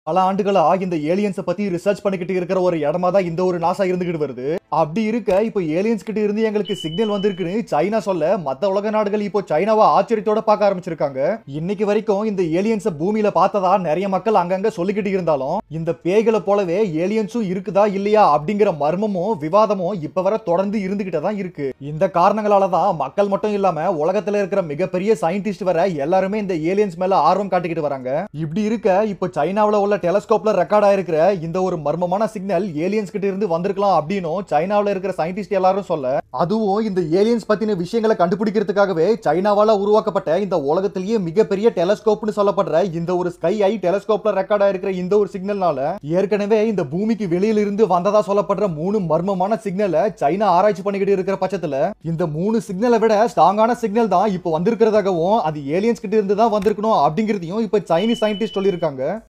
பல ஆண்டுகளா இந்த ஏலியன்ஸை பத்தி ரிசர்ச் பண்ணிக்கிட்டு இருக்கிற ஒரு இடமா தான் இந்த ஒரு நாசா இருந்துகிட்டு வருது அப்படி இருக்க இப்போ ஏலியன்ஸ் கிட்ட இருந்து எங்களுக்கு சிக்னல் வந்திருக்குன்னு சைனா சொல்ல மத்த உலக நாடுகள் இப்போ சைனாவை ஆச்சரியத்தோட பார்க்க ஆரம்பிச்சிருக்காங்க இன்னைக்கு வரைக்கும் இந்த ஏலியன்ஸை பூமியில பார்த்ததா நிறைய மக்கள் அங்கங்க சொல்லிக்கிட்டு இருந்தாலும் இந்த பேய்களை போலவே ஏலியன்ஸும் இருக்குதா இல்லையா அப்படிங்கிற மர்மமும் விவாதமும் இப்ப வர தொடர்ந்து இருந்துகிட்டே தான் இருக்கு இந்த காரணங்களால தான் மக்கள் மட்டும் இல்லாம உலகத்துல இருக்கிற மிகப்பெரிய சயின்டிஸ்ட் வர எல்லாருமே இந்த ஏலியன்ஸ் மேல ஆர்வம் காட்டிக்கிட்டு வராங்க இப்படி இருக்க இப்போ சைனாவுல உள்ள டெலஸ்கோப்ல ரெக்கார்ட் ஆயிருக்கிற இந்த ஒரு மர்மமான சிக்னல் ஏலியன்ஸ் கிட்ட இருந்து வந்திருக்கலாம் அப்படின்னும் சைனாவுல இருக்கிற சயின்டிஸ்ட் எல்லாரும் சொல்ல அதுவும் இந்த ஏலியன்ஸ் பத்தின விஷயங்களை கண்டுபிடிக்கிறதுக்காகவே சைனாவால உருவாக்கப்பட்ட இந்த உலகத்திலேயே மிகப்பெரிய டெலஸ்கோப்னு சொல்லப்படுற இந்த ஒரு ஸ்கை ஐ டெலஸ்கோப்ல ரெக்கார்ட் ஆயிருக்கிற இந்த ஒரு சிக்னல்னால ஏற்கனவே இந்த பூமிக்கு வெளியில இருந்து வந்ததா சொல்லப்படுற மூணு மர்மமான சிக்னலை சைனா ஆராய்ச்சி பண்ணிக்கிட்டு இருக்கிற பட்சத்துல இந்த மூணு சிக்னலை விட ஸ்ட்ராங்கான சிக்னல் தான் இப்போ வந்திருக்கிறதாகவும் அது ஏலியன்ஸ் கிட்ட இருந்து தான் வந்திருக்கணும் அப்படிங்கிறதையும் இப்போ சைனீஸ் சயின்டிஸ்ட் சொல்லியிருக்காங்க